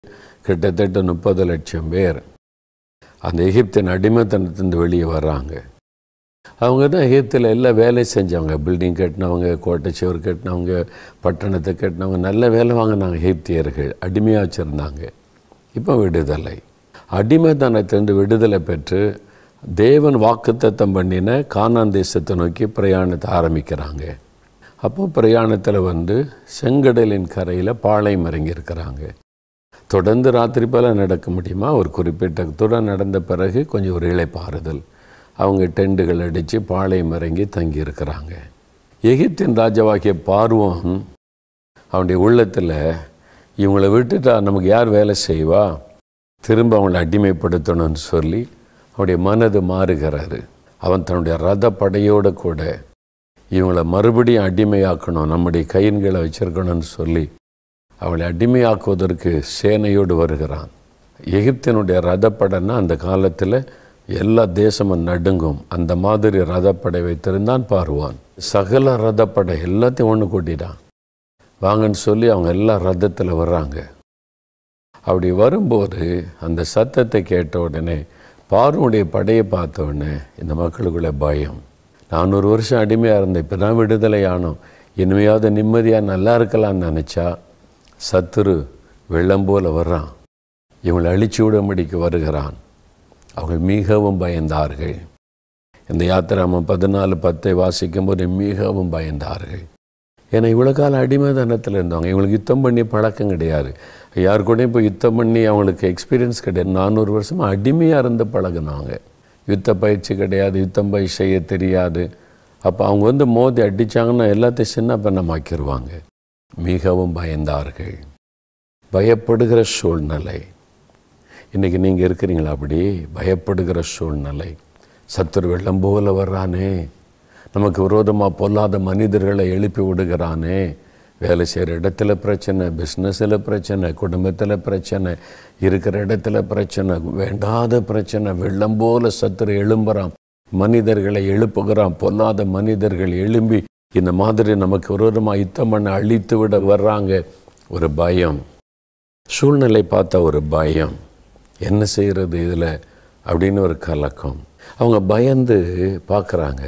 கிட்டத்தட்ட முப்பது லட்சம் பேர் அந்த எகிப்தின் அடிமைத்தனத்திலிருந்து வெளியே வர்றாங்க அவங்க தான் எகிப்தில் எல்லாம் வேலை செஞ்சவங்க பில்டிங் கட்டினவங்க கோட்டை சுவர் கட்டினவங்க பட்டணத்தை கட்டினவங்க நல்ல வேலை வாங்கினாங்க எகிப்தியர்கள் அடிமையாக வச்சுருந்தாங்க இப்போ விடுதலை அடிமைத்தனத்திலிருந்து விடுதலை பெற்று தேவன் வாக்குத்தத்தம் பண்ணின கானான் தேசத்தை நோக்கி பிரயாணத்தை ஆரம்பிக்கிறாங்க அப்போ பிரயாணத்தில் வந்து செங்கடலின் கரையில் பாளையம் இறங்கியிருக்கிறாங்க தொடர்ந்து ராத்திரி போல் நடக்க முடியுமா ஒரு குறிப்பிட்ட தூரம் நடந்த பிறகு கொஞ்சம் ஒரு இளைப்பாறுதல் அவங்க டெண்டுகள் அடித்து பாளையம் இறங்கி தங்கியிருக்கிறாங்க எகிப்தின் ராஜாவாகிய பார்வோன் அவனுடைய உள்ளத்தில் இவங்களை விட்டுட்டா நமக்கு யார் வேலை செய்வா திரும்ப அவங்களை அடிமைப்படுத்தணும்னு சொல்லி அவனுடைய மனது மாறுகிறாரு அவன் தன்னுடைய ரத படையோடு கூட இவங்களை மறுபடியும் அடிமையாக்கணும் நம்முடைய கைன்களை வச்சிருக்கணும்னு சொல்லி அவளை அடிமையாக்குவதற்கு சேனையோடு வருகிறான் எகிப்தினுடைய ரதப்படைன்னா அந்த காலத்தில் எல்லா தேசமும் நடுங்கும் அந்த மாதிரி ரதப்படை வைத்திருந்தான் பாருவான் சகல ரதப்படை எல்லாத்தையும் ஒன்று கூட்டிட்டான் வாங்கன்னு சொல்லி அவங்க எல்லாம் ரதத்தில் வர்றாங்க அப்படி வரும்போது அந்த சத்தத்தை கேட்ட உடனே பார்வனுடைய படையை பார்த்த உடனே இந்த மக்களுக்குள்ள பயம் நானூறு வருஷம் அடிமையாக இருந்தேன் இப்போ தான் விடுதலை ஆனோம் இனிமையாவது நிம்மதியாக நல்லா இருக்கலாம்னு நினச்சா சத்துரு வெள்ளம் போல வர்றான் இவங்களை அழிச்சு விடும்படிக்கு வருகிறான் அவங்க மிகவும் பயந்தார்கள் இந்த யாத்திராம பதினாலு பத்தை வாசிக்கும் போது மிகவும் பயந்தார்கள் ஏன்னா இவ்வளோ காலம் அடிமைதனத்தில் இருந்தவங்க இவங்களுக்கு யுத்தம் பண்ணி பழக்கம் கிடையாது யார் கூடயும் இப்போ யுத்தம் பண்ணி அவங்களுக்கு எக்ஸ்பீரியன்ஸ் கிடையாது நானூறு வருஷமாக அடிமையாக இருந்து பழகுனாங்க யுத்த பயிற்சி கிடையாது யுத்தம் பயிற்சி செய்ய தெரியாது அப்போ அவங்க வந்து மோதி அடித்தாங்கன்னா எல்லாத்தையும் சின்ன பண்ணமாக்கிடுவாங்க மிகவும் பயந்தார்கள் பயப்படுகிற சூழ்நிலை இன்றைக்கி நீங்கள் இருக்கிறீங்களா அப்படி பயப்படுகிற சூழ்நிலை சத்துரு வெள்ளம் போல வர்றானே நமக்கு விரோதமாக பொல்லாத மனிதர்களை எழுப்பி விடுகிறானே வேலை செய்கிற இடத்துல பிரச்சனை பிஸ்னஸில் பிரச்சனை குடும்பத்தில் பிரச்சனை இருக்கிற இடத்துல பிரச்சனை வேண்டாத பிரச்சனை வெள்ளம் போல சத்துரு எழும்புறான் மனிதர்களை எழுப்புகிறான் பொல்லாத மனிதர்கள் எழும்பி இந்த மாதிரி நமக்கு விரோதமாக யுத்தம் பண்ண அழித்து விட வர்றாங்க ஒரு பயம் சூழ்நிலை பார்த்த ஒரு பயம் என்ன செய்கிறது இதில் அப்படின்னு ஒரு கலக்கம் அவங்க பயந்து பார்க்குறாங்க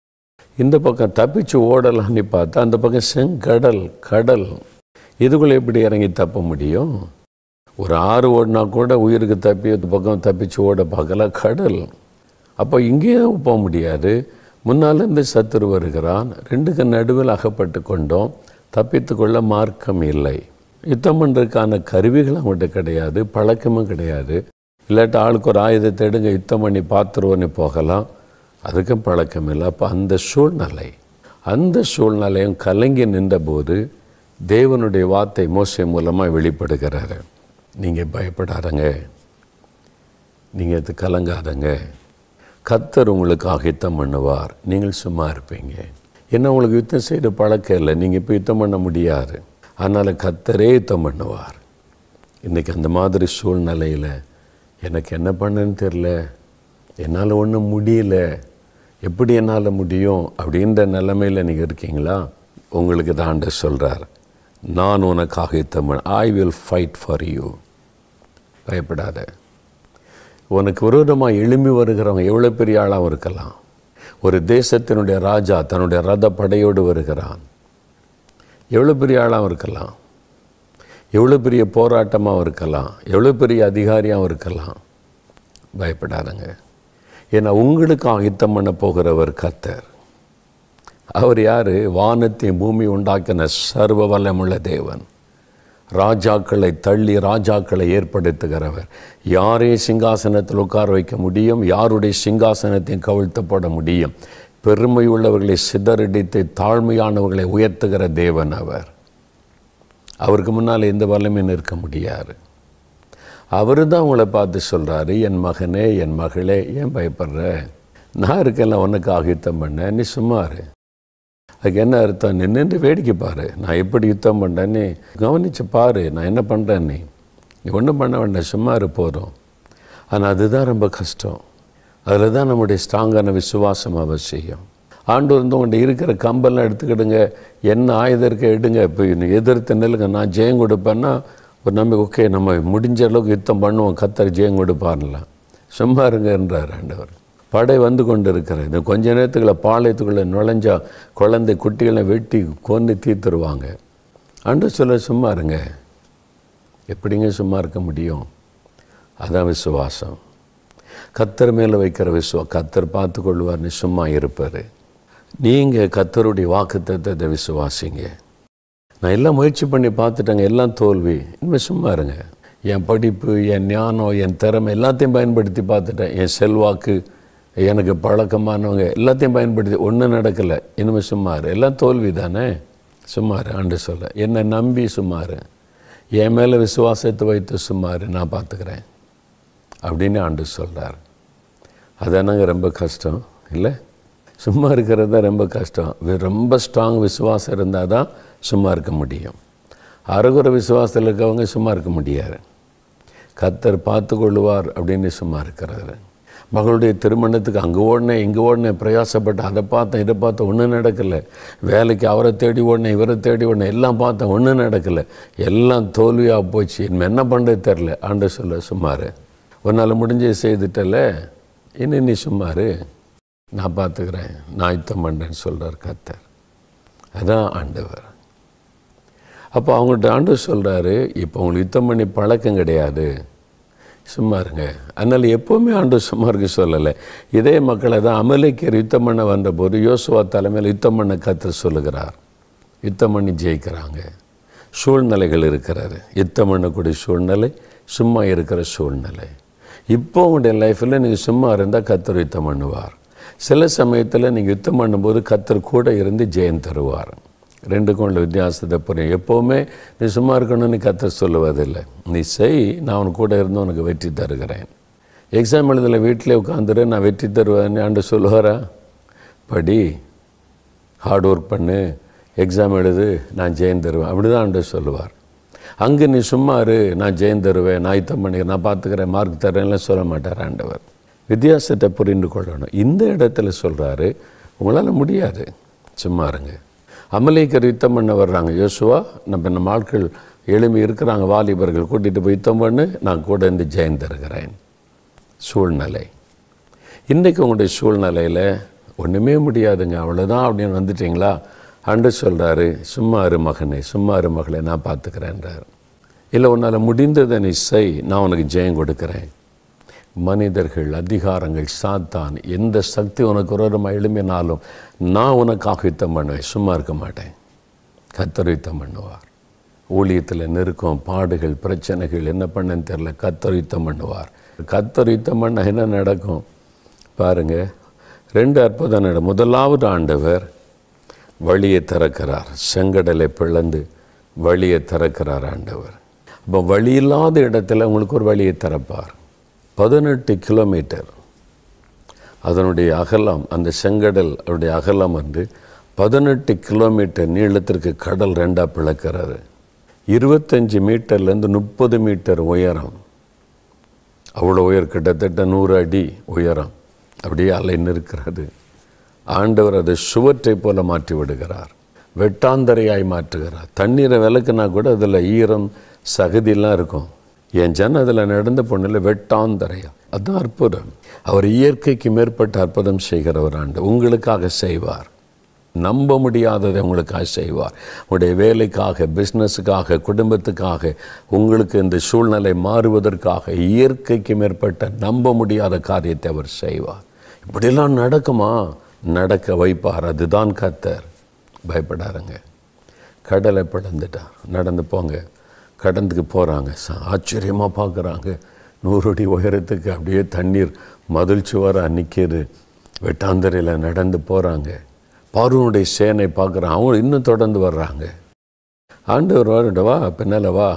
இந்த பக்கம் தப்பிச்சு ஓடலான்னு பார்த்தா அந்த பக்கம் செங்கடல் கடல் இதுக்குள்ளே எப்படி இறங்கி தப்ப முடியும் ஒரு ஆறு ஓடினா கூட உயிருக்கு தப்பி அந்த பக்கம் தப்பிச்சு ஓட பார்க்கல கடல் அப்போ இங்கேயும் போக முடியாது முன்னாலேருந்து சத்துரு வருகிறான் ரெண்டுக்கு நடுவில் அகப்பட்டு கொண்டோம் தப்பித்து கொள்ள மார்க்கம் இல்லை யுத்தம் பண்ணுறதுக்கான கருவிகள் அவங்கள்ட்ட கிடையாது பழக்கமும் கிடையாது இல்லாட்டி ஆளுக்கு ஒரு ஆயுதத்தை எடுங்க யுத்தம் பண்ணி பார்த்துருவோன்னு போகலாம் அதுக்கும் பழக்கம் இல்லை அப்போ அந்த சூழ்நிலை அந்த சூழ்நிலையும் கலங்கி நின்றபோது தேவனுடைய வார்த்தை மோசை மூலமாக வெளிப்படுகிறாரு நீங்கள் பயப்படாதங்க நீங்கள் அது கலங்காதங்க கத்தர் உங்களுக்கு யுத்தம் பண்ணுவார் நீங்கள் சும்மா இருப்பீங்க என்ன உங்களுக்கு யுத்தம் செய்த பழக்கம் இல்லை நீங்கள் இப்போ யுத்தம் பண்ண முடியாது அதனால் கத்தரே யுத்தம் பண்ணுவார் இன்றைக்கி அந்த மாதிரி சூழ்நிலையில் எனக்கு என்ன பண்ணன்னு தெரில என்னால் ஒன்றும் முடியல எப்படி என்னால் முடியும் அப்படின்ற நிலைமையில் நீங்கள் இருக்கீங்களா உங்களுக்கு தான் ஆண்டு சொல்கிறார் நான் உனக்காக யுத்தம் I will fight for you பயப்படாத உனக்கு விரோதமாக எழும்பி வருகிறவங்க எவ்வளோ பெரிய ஆளாகவும் இருக்கலாம் ஒரு தேசத்தினுடைய ராஜா தன்னுடைய ரத படையோடு வருகிறான் எவ்வளோ பெரிய ஆளாகவும் இருக்கலாம் எவ்வளோ பெரிய போராட்டமாகவும் இருக்கலாம் எவ்வளோ பெரிய அதிகாரியாகவும் இருக்கலாம் பயப்படாதங்க ஏன்னா உங்களுக்கு யுத்தம் பண்ண போகிறவர் கத்தர் அவர் யார் வானத்தையும் பூமி உண்டாக்கின சர்வ வல்லமுள்ள தேவன் ராஜாக்களை தள்ளி ராஜாக்களை ஏற்படுத்துகிறவர் யாரே சிங்காசனத்தில் உட்கார வைக்க முடியும் யாருடைய சிங்காசனத்தையும் கவிழ்த்து போட முடியும் பெருமை உள்ளவர்களை சிதறடித்து தாழ்மையானவர்களை உயர்த்துகிற தேவன் அவர் அவருக்கு முன்னால் எந்த வல்லமையும் நிற்க முடியாது அவர் தான் உங்களை பார்த்து சொல்கிறாரு என் மகனே என் மகளே ஏன் பயப்படுற நான் இருக்கேன்ல உனக்கு ஆகித்தம் பண்ணேன் நீ சும்மாரு அதுக்கு என்ன அர்த்தம் நின்று வேடிக்கை பாரு நான் எப்படி யுத்தம் பண்ணுறேன்னு கவனித்து பாரு நான் என்ன பண்ணுறேன் நீ நீ ஒன்றும் பண்ண வேண்டாம் சும்மா இரு போதும் ஆனால் அதுதான் ரொம்ப கஷ்டம் அதில் தான் நம்முடைய ஸ்ட்ராங்கான விசுவாசம் அவசியம் ஆண்டு வந்து உங்கள்கிட்ட இருக்கிற கம்பெல்லாம் எடுத்துக்கிடுங்க என்ன ஆயுதம் இருக்க எடுங்க இப்போ எதிர்த்து நில்லுங்க நான் ஜெயம் கொடுப்பேன்னா ஒரு நம்பி ஓகே நம்ம முடிஞ்ச அளவுக்கு யுத்தம் பண்ணுவோம் கத்தர் ஜெயம் கொடுப்பார்லாம் சும்மா இருங்கன்றார் ஆண்டவர் படை வந்து கொண்டு இருக்கிறது இந்த கொஞ்ச நேரத்துக்குள்ள பாளையத்துக்குள்ளே நுழைஞ்சா குழந்தை குட்டிகளை வெட்டி கொண்டு தீர்த்துருவாங்க ஆண்டு சொல்ல சும்மா இருங்க எப்படிங்க சும்மா இருக்க முடியும் அதான் விசுவாசம் கத்தர் மேலே வைக்கிற விசுவா கத்தர் பார்த்து கொள்வார்னு சும்மா இருப்பார் நீங்கள் கத்தருடைய வாக்குத்தத்தை விசுவாசிங்க நான் எல்லாம் முயற்சி பண்ணி பார்த்துட்டேங்க எல்லாம் தோல்வி இனிமேல் சும்மா இருங்க என் படிப்பு என் ஞானம் என் திறமை எல்லாத்தையும் பயன்படுத்தி பார்த்துட்டேன் என் செல்வாக்கு எனக்கு பழக்கமானவங்க எல்லாத்தையும் பயன்படுத்தி ஒன்றும் நடக்கலை இனிமேல் சும்மாரு எல்லாம் தோல்வி தானே சும்மாரு ஆண்டு சொல்ல என்னை நம்பி சும்மாரு என் மேலே விசுவாசத்தை வைத்து சும்மாரு நான் பார்த்துக்கிறேன் அப்படின்னு ஆண்டு சொல்கிறார் அதானங்க ரொம்ப கஷ்டம் இல்லை சும்மா இருக்கிறது தான் ரொம்ப கஷ்டம் வி- ரொம்ப ஸ்ட்ராங் விசுவாசம் இருந்தால் தான் சும்மா இருக்க முடியும் அறகுற விசுவாசத்தில் இருக்கவங்க சும்மா இருக்க முடியாது கத்தர் பார்த்து கொள்ளுவார் அப்படின்னு சும்மா இருக்கிறாரு மகளுடைய திருமணத்துக்கு அங்கே ஓடினேன் இங்கே ஓடினேன் பிரயாசப்பட்டு அதை பார்த்தேன் இதை பார்த்தேன் ஒன்றும் நடக்கலை வேலைக்கு அவரை தேடி ஓடினேன் இவரை தேடி ஓடினேன் எல்லாம் பார்த்தேன் ஒன்றும் நடக்கலை எல்லாம் தோல்வியாக போச்சு இனிமே என்ன பண்ணுறது தெரில ஆண்டு சொல்ல சும்மாரு உன்னால் முடிஞ்ச செய்துட்டல இன்னும் நீ சும்மாரு நான் பார்த்துக்கிறேன் நான் யுத்தம் பண்ணுறேன்னு சொல்கிறார் கத்தர் அதான் ஆண்டவர் அப்போ அவங்கள்ட்ட ஆண்டவர் சொல்கிறாரு இப்போ உங்களுக்கு யுத்தம் பண்ணி பழக்கம் கிடையாது சும்மா இருங்க அதனால் எப்போவுமே ஆண்டவர் சும்மா இருக்க சொல்லலை இதே மக்களை தான் அமலேக்கர் யுத்தம் பண்ண வந்தபோது யோசுவா தலைமையில் யுத்தம் பண்ண கத்தர் சொல்லுகிறார் யுத்தம் பண்ணி ஜெயிக்கிறாங்க சூழ்நிலைகள் இருக்கிறாரு யுத்தம் பண்ணக்கூடிய சூழ்நிலை சும்மா இருக்கிற சூழ்நிலை இப்போ உங்களுடைய லைஃப்பில் நீங்கள் சும்மா இருந்தால் கத்தர் யுத்தம் பண்ணுவார் சில சமயத்தில் நீங்கள் யுத்தம் பண்ணும்போது கத்தர் கூட இருந்து ஜெயம் தருவார் ரெண்டுக்கும் உள்ள வித்தியாசத்தை புரியும் எப்போவுமே நீ சும்மா இருக்கணும்னு கத்தர் சொல்லுவதில்லை நீ செய் நான் உனக்கு கூட இருந்து உனக்கு வெற்றி தருகிறேன் எக்ஸாம் எழுதல வீட்டிலே உட்காந்துரு நான் வெற்றி தருவேன்னு ஆண்டு சொல்லுவாரா படி ஹார்ட் ஒர்க் பண்ணு எக்ஸாம் எழுது நான் ஜெயம் தருவேன் அப்படி தான் ஆண்டு சொல்லுவார் அங்கே நீ சும்மா இரு நான் ஜெயம் தருவேன் நான் யுத்தம் பண்ணிக்கிறேன் நான் பார்த்துக்கிறேன் மார்க் தரேன்லாம் சொல்ல மாட்டார் ஆண்டவர் வித்தியாசத்தை புரிந்து கொள்ளணும் இந்த இடத்துல சொல்கிறாரு உங்களால் முடியாது சும்மா இருங்க அமலேக்கர் யுத்தம் பண்ண வர்றாங்க யோசுவா நம்ம நம்ம ஆட்கள் எளிமை இருக்கிறாங்க வாலிபர்கள் கூட்டிகிட்டு போய் யுத்தம் பண்ணு நான் கூட இருந்து ஜெயம் தருகிறேன் சூழ்நிலை இன்றைக்கு உங்களுடைய சூழ்நிலையில் ஒன்றுமே முடியாதுங்க அவ்வளோதான் அப்படின்னு வந்துட்டீங்களா அன்று சொல்கிறாரு சும்மா இரு மகனே சும்மா இரு மகளே நான் பார்த்துக்கிறேன்றார் இல்லை உன்னால் முடிந்ததை நீ செய் நான் உனக்கு ஜெயம் கொடுக்குறேன் மனிதர்கள் அதிகாரங்கள் சாத்தான் எந்த சக்தி உனக்கு விரோதமாக எழும்பினாலும் நான் உனக்காக யுத்தம் பண்ணுவேன் சும்மா இருக்க மாட்டேன் கத்தர் யுத்தம் பண்ணுவார் ஊழியத்தில் நெருக்கம் பாடுகள் பிரச்சனைகள் என்ன பண்ணன்னு தெரில கத்தர் யுத்தம் பண்ணுவார் கத்தர் யுத்தம் பண்ண என்ன நடக்கும் பாருங்க ரெண்டு அற்புதம் நட முதலாவது ஆண்டவர் வழியை திறக்கிறார் செங்கடலை பிளந்து வழியை திறக்கிறார் ஆண்டவர் அப்போ வழி இல்லாத இடத்துல உங்களுக்கு ஒரு வழியை திறப்பார் பதினெட்டு கிலோமீட்டர் அதனுடைய அகலம் அந்த செங்கடல் அவருடைய அகலம் வந்து பதினெட்டு கிலோமீட்டர் நீளத்திற்கு கடல் ரெண்டாக பிளக்கிறாரு இருபத்தஞ்சி மீட்டர்லேருந்து முப்பது மீட்டர் உயரம் அவ்வளோ உயர் கிட்டத்தட்ட நூறு அடி உயரம் அப்படியே அலை நிற்கிறது ஆண்டவர் அதை சுவற்றை போல மாற்றி விடுகிறார் வெட்டாந்தரையாய் மாற்றுகிறார் தண்ணீரை விளக்குனா கூட அதில் ஈரம் சகதியெல்லாம் இருக்கும் என் ஜன அதில் நடந்த பொண்ணில் வெட்டாந்தரையா அதுதான் அற்புதம் அவர் இயற்கைக்கு மேற்பட்ட அற்புதம் செய்கிறவர் ஆண்டு உங்களுக்காக செய்வார் நம்ப முடியாததை உங்களுக்காக செய்வார் உங்களுடைய வேலைக்காக பிஸ்னஸுக்காக குடும்பத்துக்காக உங்களுக்கு இந்த சூழ்நிலை மாறுவதற்காக இயற்கைக்கு மேற்பட்ட நம்ப முடியாத காரியத்தை அவர் செய்வார் இப்படியெல்லாம் நடக்குமா நடக்க வைப்பார் அதுதான் கத்தர் பயப்படாருங்க கடலை பிளந்துட்டார் நடந்து போங்க கடந்துக்கு போகிறாங்க ஆச்சரியமாக பார்க்குறாங்க நூறு அடி உயரத்துக்கு அப்படியே தண்ணீர் மதில் சுவராக நிற்கிது வெட்டாந்தரையில் நடந்து போகிறாங்க பார்வனுடைய சேனை பார்க்குறான் அவங்க இன்னும் தொடர்ந்து வர்றாங்க ஆண்டவர் வரட்ட வா பின்னால் வா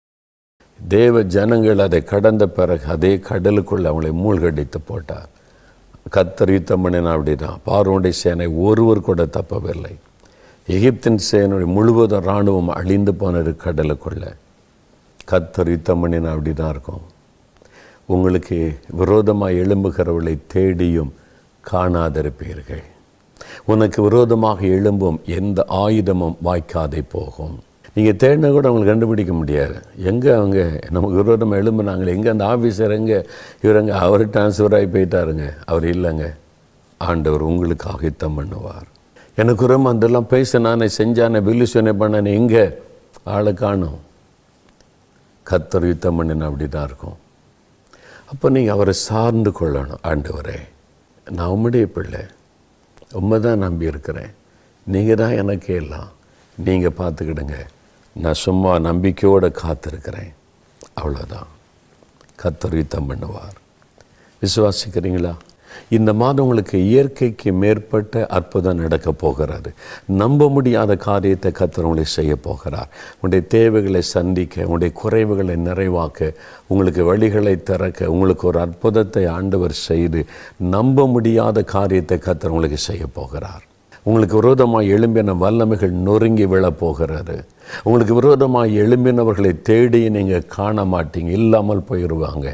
தேவ ஜனங்கள் அதை கடந்த பிறகு அதே கடலுக்குள்ள அவங்களை மூழ்கடித்து போட்டார் கத்தர் யுத்தம் பண்ணினா அப்படிதான் பார்வனுடைய சேனை ஒருவர் கூட தப்பவில்லை எகிப்தின் சேனுடைய முழுவதும் இராணுவம் அழிந்து போனது கடலுக்குள்ள கத்தர் யுத்தம் பண்ணினா அப்படி தான் இருக்கும் உங்களுக்கு விரோதமாக எழும்புகிறவர்களை தேடியும் காணாதிருப்பீர்கள் உனக்கு விரோதமாக எழும்பும் எந்த ஆயுதமும் வாய்க்காதே போகும் நீங்கள் தேடினா கூட அவங்களை கண்டுபிடிக்க முடியாது எங்கே அவங்க நமக்கு விரோதமாக எழும்புனாங்களே எங்கே அந்த ஆஃபீஸர் எங்கே இவரங்க அவர் டிரான்ஸ்ஃபர் ஆகி போயிட்டாருங்க அவர் இல்லைங்க ஆண்டவர் உங்களுக்காக யுத்தம் பண்ணுவார் எனக்கு ரொம்ப அதெல்லாம் பேச நானே செஞ்சானே பில்லுசனை பண்ணனே எங்கே ஆளை காணும் கத்தர் யுத்தம் பண்ணினா அப்படி தான் இருக்கும் அப்போ நீங்கள் அவரை சார்ந்து கொள்ளணும் ஆண்டவரே நான் உம்முடைய பிள்ளை உண்மை தான் நம்பி இருக்கிறேன் நீங்கள் தான் எனக்கு எல்லாம் நீங்கள் பார்த்துக்கிடுங்க நான் சும்மா நம்பிக்கையோடு காத்திருக்கிறேன் அவ்வளோதான் கத்தர் யுத்தம் பண்ணுவார் விசுவாசிக்கிறீங்களா இந்த மாதம் உங்களுக்கு இயற்கைக்கு மேற்பட்ட அற்புதம் நடக்க போகிறது நம்ப முடியாத காரியத்தை கத்தர் உங்களை செய்ய போகிறார் உங்களுடைய தேவைகளை சந்திக்க உங்களுடைய குறைவுகளை நிறைவாக்க உங்களுக்கு வழிகளை திறக்க உங்களுக்கு ஒரு அற்புதத்தை ஆண்டவர் செய்து நம்ப முடியாத காரியத்தை கத்தர் உங்களுக்கு செய்ய போகிறார் உங்களுக்கு விரோதமாக எழும்பின வல்லமைகள் நொறுங்கி விழப் போகிறது உங்களுக்கு விரோதமாக எழும்பினவர்களை தேடி நீங்கள் காண மாட்டீங்க இல்லாமல் போயிடுவாங்க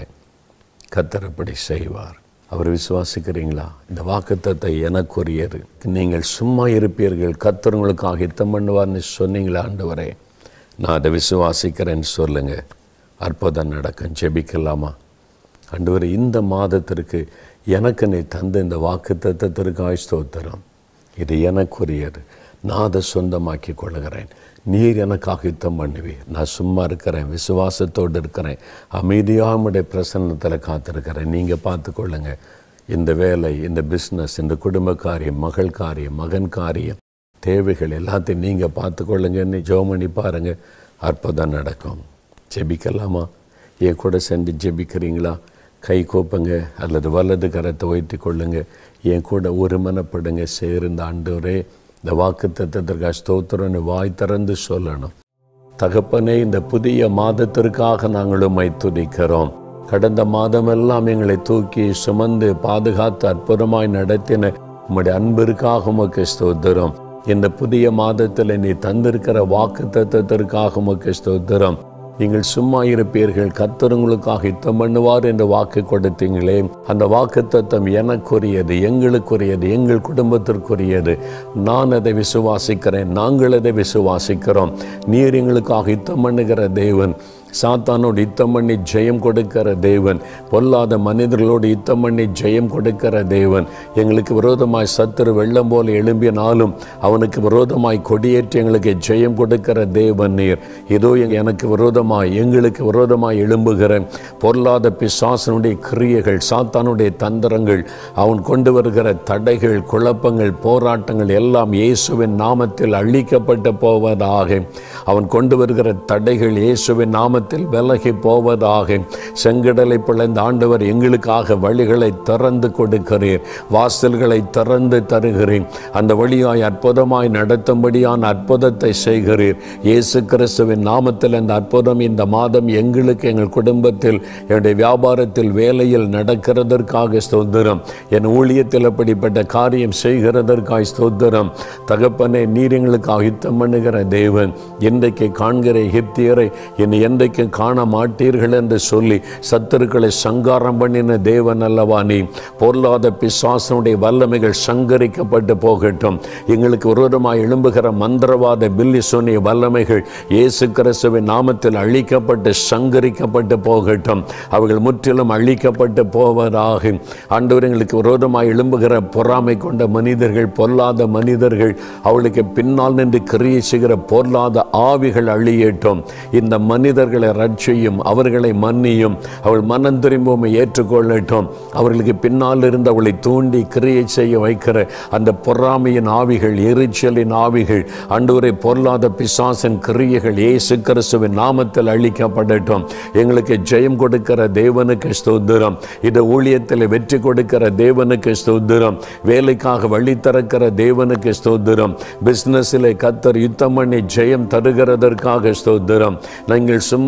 கத்தர் அப்படி செய்வார் அவர் விசுவாசிக்கிறீங்களா இந்த வாக்குத்தத்தை எனக்குரியது நீங்கள் சும்மா இருப்பீர்கள் கத்தர் உங்களுக்காக யுத்தம் பண்ணுவார்னு சொன்னீங்களா ஆண்டவரே நான் அதை விசுவாசிக்கிறேன்னு சொல்லுங்க அற்புதம் நடக்கும் ஜெபிக்கலாமா ஆண்டவரே இந்த மாதத்திற்கு எனக்கு நீ தந்த இந்த வாக்கு தத்தத்திற்காய் ஸ்தோத்திரம் இது எனக்குரியது நான் அதை சொந்தமாக்கி கொள்கிறேன் நீர் எனக்காக யுத்தம் பண்ணுவி நான் சும்மா இருக்கிறேன் விசுவாசத்தோடு இருக்கிறேன் அமைதியாக உடைய பிரசன்னத்தில் காத்திருக்கிறேன் நீங்கள் பார்த்துக்கொள்ளுங்க இந்த வேலை இந்த பிஸ்னஸ் இந்த குடும்ப காரியம் மகள் காரியம் மகன் காரியம் தேவைகள் எல்லாத்தையும் நீங்கள் பார்த்துக்கொள்ளுங்கன்னு ஜோமணி பாருங்கள் அற்புதம் நடக்கும் ஜெபிக்கலாமா என் கூட சென்று ஜெபிக்கிறீங்களா கை கோப்புங்க அல்லது வலது கரத்தை உயர்த்தி கொள்ளுங்க என் கூட ஒருமனப்படுங்க சேர்ந்த ஆண்டவரே இந்த வாக்கு தத்துவத்திற்கு ஸ்தோத்திரன்னு வாய் திறந்து சொல்லணும் தகப்பனே இந்த புதிய மாதத்திற்காக நாங்கள் உம்மை துதிக்கிறோம் கடந்த மாதமெல்லாம் எங்களை தூக்கி சுமந்து பாதுகாத்து அற்புதமாய் நடத்தின உம்முடைய அன்பிற்காக உமக்கு ஸ்தோத்திரம் இந்த புதிய மாதத்தில் நீ தந்திருக்கிற வாக்கு தத்துவத்திற்காக உமக்கு ஸ்தோத்திரம் நீங்கள் சும்மா இருப்பீர்கள் கர்த்தர் உங்களுக்காக யுத்தம் பண்ணுவார் என்று வாக்கு கொடுத்தீங்களே அந்த வாக்கு தத்தம் எனக்குரியது எங்களுக்குரியது எங்கள் குடும்பத்திற்குரியது நான் அதை விசுவாசிக்கிறேன் நாங்கள் அதை விசுவாசிக்கிறோம் நீர் எங்களுக்காக யுத்தம் பண்ணுகிற தேவன் சாத்தானோடு யுத்தம் பண்ணி ஜெயம் கொடுக்கிற தேவன் பொல்லாத மனிதர்களோடு யுத்தம் பண்ணி ஜெயம் கொடுக்கிற தேவன் எங்களுக்கு விரோதமாய் சத்துரு வெள்ளம் போல எழும்பினாலும் அவனுக்கு விரோதமாய் கொடியேற்றி எங்களுக்கு ஜெயம் கொடுக்கிற தேவன் நீர் இதோ எங்க- எனக்கு விரோதமாய் எங்களுக்கு விரோதமாய் எழும்புகிற பொல்லாத பிசாசனுடைய கிரியைகள் சாத்தானுடைய தந்திரங்கள் அவன் கொண்டு வருகிற தடைகள் குழப்பங்கள் போராட்டங்கள் எல்லாம் இயேசுவின் நாமத்தில் அழிக்கப்பட்டு போவதாக அவன் கொண்டு வருகிற தடைகள் இயேசுவின் நாமத்தில் விலகி போவதாக செங்கடலை பிளந்த ஆண்டவர் எங்களுக்காக வழிகளை திறந்து கொடுக்கிறீர் வாசல்களை திறந்து தருகிறேன் அந்த வழியாய் அற்புதமாய் நடத்தும்படியான அற்புதத்தை செய்கிறீர் இயேசு கிறிஸ்துவின் நாமத்தில் அந்த அற்புதம் இந்த மாதம் எங்களுக்கு எங்கள் குடும்பத்தில் என்னுடைய வியாபாரத்தில் வேலையில் நடக்கிறதற்காக ஸ்தோத்திரம் என் ஊழியத்தில் அப்படிப்பட்ட காரியம் செய்கிறதற்காக ஸ்தோத்திரம் தகப்பனே நீர் எங்களுக்காக யுத்தம் பண்ணுகிற தேவன் இன்றைக்கு காண்கிற எகிப்தியரை என்னை என்றைக்கும் காண மாட்டீர்கள் என்று சொல்லி சத்துருக்களை சங்காரம் பண்ணின தேவன் அல்லவா நீ பொருளாத பிசாசனுடைய வல்லமைகள் சங்கரிக்கப்பட்டு போகட்டும் எங்களுக்கு விரோதமாய் எழும்புகிற மந்திரவாத பில்லி சொன்னிய வல்லமைகள் இயேசு கிறிஸ்துவின் நாமத்தில் அழிக்கப்பட்டு சங்கரிக்கப்பட்டு போகட்டும் அவர்கள் முற்றிலும் அழிக்கப்பட்டு போவதாக ஆண்டவர் எங்களுக்கு விரோதமாய் எழும்புகிற பொறாமை கொண்ட மனிதர்கள் பொல்லாத மனிதர்கள் அவளுக்கு பின்னால் நின்று கிரியை செய்கிற பொல்லாத ஆவிகள் அழியட்டும் இந்த மனிதர்களை ரட்சியும் அவர்களை மன்னியும் அவள் மனம் திரும்பவும் ஏற்றுக்கொள்ளட்டும் அவர்களுக்கு பின்னால் இருந்து அவளை தூண்டி கிரியை செய்ய வைக்கிற அந்த பொறாமையின் ஆவிகள் எரிச்சலின் ஆவிகள் அன்றுவரை பொருளாத பிசாசின் கிரியைகள் இயேசு கிறிஸ்துவின் நாமத்தில் அழிக்கப்படட்டும் எங்களுக்கு ஜெயம் கொடுக்கிற தேவனுக்கு ஸ்தோத்திரம் இது ஊழியத்தில் வெற்றி கொடுக்கிற தேவனுக்கு ஸ்தோத்திரம் வேலைக்காக வழி திறக்கிற தேவனுக்கு ஸ்தோத்திரம் பிஸ்னஸில் கத்தர் யுத்தம் பண்ணி ஜெயம் தருகிறதற்காக ஸ்தோத்திரம் நீங்கள் சும்மா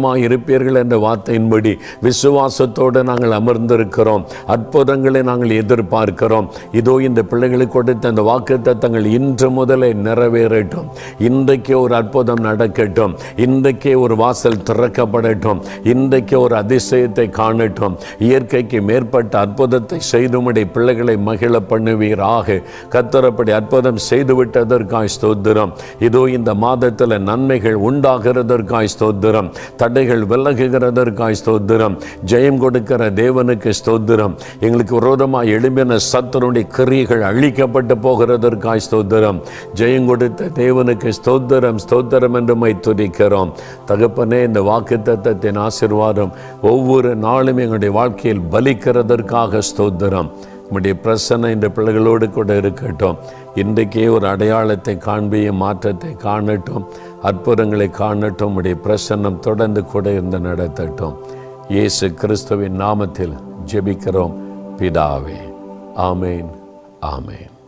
சுகமாய் இருப்பீர்கள் என்ற வார்த்தையின்படி விசுவாசத்தோடு நாங்கள் அமர்ந்திருக்கிறோம் அற்புதங்களை நாங்கள் எதிர்பார்க்கிறோம் இதோ இந்த பிள்ளைகளுக்கு கொடுத்த அந்த வாக்கு தத்தங்கள் இன்று முதலே நிறைவேறட்டும் இன்றைக்கே ஒரு அற்புதம் நடக்கட்டும் இன்றைக்கே ஒரு வாசல் திறக்கப்படட்டும் இன்றைக்கே ஒரு அதிசயத்தை காணட்டும் இயற்கைக்கு மேற்பட்ட அற்புதத்தை செய்துமுடி பிள்ளைகளை மகிழ பண்ணுவீராக கத்தரப்படி அற்புதம் செய்துவிட்டதற்காய் ஸ்தோத்திரம் இதோ இந்த மாதத்தில் நன்மைகள் உண்டாகிறதற்காய் ஸ்தோத்திரம் தடைகள் விலகுகிறதற்காய் ஸ்தோத்திரம் ஜெயம் கொடுக்கிற தேவனுக்கு ஸ்தோத்திரம் எங்களுக்கு விரோதமாக எழும்பின சத்துருடைய கிரியைகள் அழிக்கப்பட்டு போகிறதற்காய் ஸ்தோத்திரம் ஜெயம் கொடுத்த தேவனுக்கு ஸ்தோத்திரம் ஸ்தோத்திரம் என்று மை துதிக்கிறோம் தகப்பனே இந்த வாக்கு தத்தத்தின் ஆசிர்வாதம் ஒவ்வொரு நாளும் எங்களுடைய வாழ்க்கையில் பலிக்கிறதற்காக ஸ்தோத்திரம் உம்முடைய பிரசன்னம் இந்த பிள்ளைகளோடு கூட இருக்கட்டும் இன்றைக்கே ஒரு அடையாளத்தை காண்பியும் மாற்றத்தை காணட்டும் அற்புதங்களை காணட்டும் உடைய பிரசன்னம் தொடர்ந்து கூட இருந்து நடத்தட்டும் இயேசு கிறிஸ்துவின் நாமத்தில் ஜெபிக்கிறோம் பிதாவே ஆமேன் ஆமேன்